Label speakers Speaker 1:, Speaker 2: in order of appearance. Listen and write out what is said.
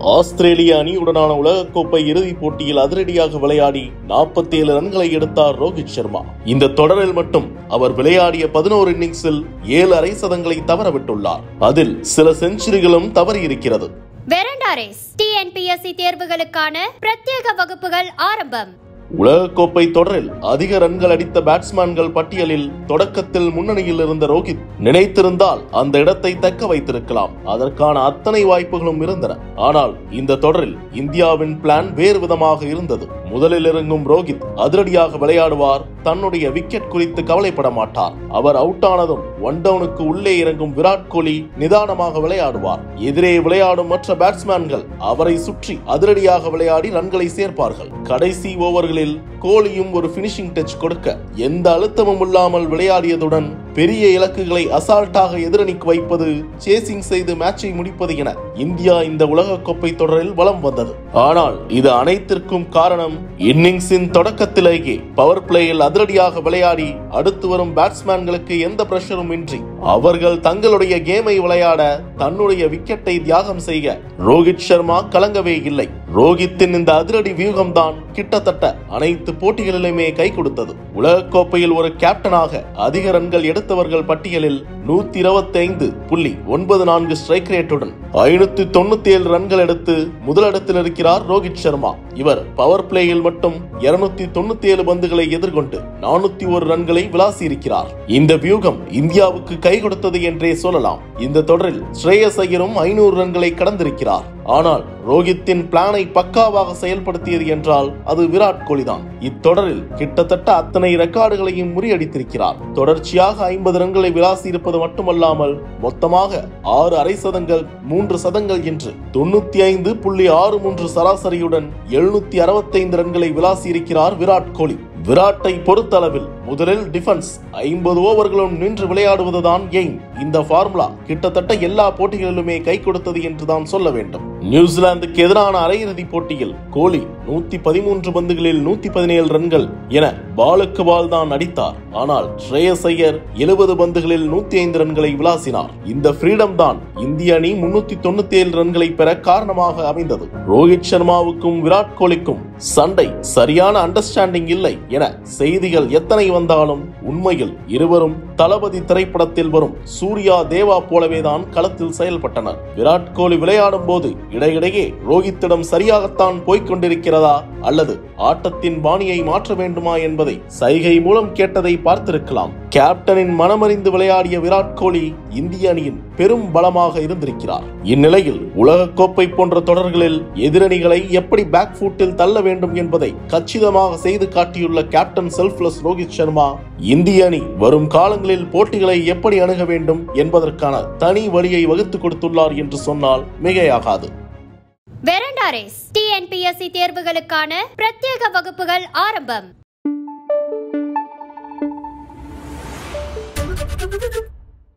Speaker 1: ஆஸ்திரேலிய அணியுடனான உலகக்கோப்பை இறுதிப் போட்டியில் அதிரடியாக விளையாடி 47 ரன்களை எடுத்தார் ரோஹித் சர்மா இந்த தொடரில் மட்டும் அவர் விளையாடிய பதினோரு இன்னிங்ஸில் ஏழு அரை சதங்களை தவறவிட்டுள்ளார் அதில் சில செஞ்சுரிகளும் தவறியிருக்கிறது
Speaker 2: வெரண்டா ரேஸ் டிஎன்பிஎஸ்சி தேர்வுகளுக்கான பிரத்யேக வகுப்புகள் ஆரம்பம்
Speaker 1: உலகக்கோப்பை தொடரில் அதிக ரன்கள் அடித்த பேட்ஸ்மேன்கள் பட்டியலில் தொடக்கத்தில் முன்னணியில் இருந்த ரோஹித் நினைத்திருந்தால் அந்த இடத்தை தக்க வைத்திருக்கலாம் அதற்கான அத்தனை வாய்ப்புகளும் இருந்தன ஆனால் இந்த தொடரில் இந்தியாவின் பிளான் வேறு விதமாக இருந்தது முதலில் இறங்கும் ரோஹித் அதிரடியாக விளையாடுவார் தன்னுடைய விக்கெட் குறித்து கவலைப்பட மாட்டார் அவர் அவுட் ஆனதும் ஒன் டவுனுக்கு உள்ளே இறங்கும் விராட் கோலி நிதானமாக விளையாடுவார் எதிரே விளையாடும் மற்ற பேட்ஸ்மேன்கள் அவரை சுற்றி அதிரடியாக விளையாடி ரன்களை சேர்ப்பார்கள் கடைசி ஓவர்களில் கோலியும் ஒரு பினிஷிங் டச் கொடுக்க எந்த அழுத்தமும் இல்லாமல் விளையாடியதுடன் பெரிய இலக்குகளை அசால்ட்டாக எதிரணிக்கு வைப்பது சேசிங் செய்து மேட்சை முடிப்பது என இந்தியா இந்த உலகக்கோப்பை தொடரில் வலம் வந்தது ஆனால் இது அனைத்திற்கும் காரணம் இன்னிங்ஸின் தொடக்கத்திலேயே பவர் பிளேயில் அதிரடியாக விளையாடி அடுத்து வரும் பேட்ஸ்மேன்களுக்கு எந்த பிரஷரும் இன்றி அவர்கள் தங்களுடைய கேமை விளையாட தன்னுடைய விக்கெட்டை தியாகம் செய்ய ரோஹித் சர்மா கலங்கவே இல்லை ரோஹித்தின் இந்த அதிரடி வியூகம் தான் கிட்டத்தட்ட அனைத்து போட்டிகளிலுமே கை கொடுத்தது உலகக்கோப்பையில் ஒரு கேப்டனாக அதிக ரன்கள் எடுத்தவர்கள் பட்டியலில் நூத்தி இருபத்தி ஐந்து புள்ளி ஒன்பது நான்கு ஸ்ட்ரைக் ரேட்டுடன் ஐநூத்தி தொண்ணூத்தி ஏழு ரன்கள் எடுத்து முதலிடத்தில் இருக்கிறார் ரோஹித் சர்மா இவர் பவர் பிளேயில் மட்டும் இருநூத்தி தொண்ணூத்தி ஏழு பந்துகளை எதிர்கொண்டு நானூத்தி ஒரு ரன்களை விளாசி இருக்கிறார் இந்த வியூகம் இந்தியாவுக்கு கை கொடுத்தது என்றே சொல்லலாம் இந்த தொடரில் ஸ்ரேயஸ் ஐயரும் ஐநூறு ரன்களை கடந்திருக்கிறார் ஆனால் ரோஹித்தின் பிளானை பக்காவாக செயல்படுத்தியது என்றால் அது விராட் கோலி தான் இத்தொடரில் கிட்டத்தட்ட அத்தனை ரெக்கார்டுகளையும் முறியடித்திருக்கிறார் தொடர்ச்சியாக ஐம்பது ரன்களை விளாசி இருப்பது மட்டுமல்லாமல் மொத்தமாக ஆறு அரை சதங்கள் மூன்று சதங்கள் என்று தொண்ணூத்தி ஐந்து புள்ளி ஆறு மூன்று சராசரியுடன் எழுநூத்தி அறுபத்தைந்து ரன்களை விளாசி இருக்கிறார் விராட் கோலி விராட்டை பொறுத்தளவில் முதலில் டிஃபென்ஸ் ஐம்பது ஓவர்களும் நின்று விளையாடுவதுதான் எய்ம் இந்த ஃபார்முலா கிட்டத்தட்ட எல்லா போட்டிகளிலுமே கை கொடுத்தது என்றுதான் சொல்ல வேண்டும் நியூசிலாந்துக்கு எதிரான அரையிறுதி போட்டியில் கோலி நூத்தி பதிமூன்று பந்துகளில் நூத்தி பதினேழு ரன்கள் என பாலுக்கு பால் தான் அடித்தார் ஆனால் ஸ்ரேயஸ் ஐயர் எழுபது பந்துகளில் நூத்தி ஐந்து ரன்களை விளாசினார் இந்த ஃப்ரீடம் தான் இந்திய அணி முன்னூத்தி தொண்ணூத்தி ஏழு ரன்களை பெற காரணமாக அமைந்தது ரோஹித் சர்மாவுக்கும் விராட் கோலிக்கும் சண்டை சரியான அண்டர்ஸ்டாண்டிங் இல்லை என செய்திகள் எத்தனை வந்தாலும் உண்மையில் இருவரும் தளபதி திரைப்படத்தில் வரும் சூர்யா தேவா போலவே தான் களத்தில் செயல்பட்டனர் விராட் கோலி விளையாடும் போது இடையிடையே ரோஹித்திடம் சரியாகத்தான் போய்க் கொண்டிருக்கிறதா அல்லது ஆட்டத்தின் பாணியை மாற்ற வேண்டுமா என்பதை சைகை மூலம் கேட்டதை பார்த்திருக்கலாம் கேப்டனின் மனமறிந்து விளையாடிய விராட் கோலி இந்திய அணியின் பெரும் பலமாக இருந்திருக்கிறார் இந்நிலையில் உலகக்கோப்பை போன்ற தொடர்களில் எதிரணிகளை எப்படி பேக் ஃபுட்டில் தள்ள வேண்டும் என்பதை கச்சிதமாக செய்து காட்டியுள்ள கேப்டன் செல்ஃப்லெஸ் ரோஹித் சர்மா இந்திய அணி வரும் காலங்களில் போட்டிகளை எப்படி அணுக வேண்டும் என்பதற்கான தனி வழியை வகுத்துக் கொடுத்துள்ளார் என்று சொன்னால் மிகையாகாது
Speaker 2: வெரண்டா ரேஸ் டிஎன்பிஎஸ்சி தேர்வுகளுக்கான பிரத்யேக வகுப்புகள் ஆரம்பம்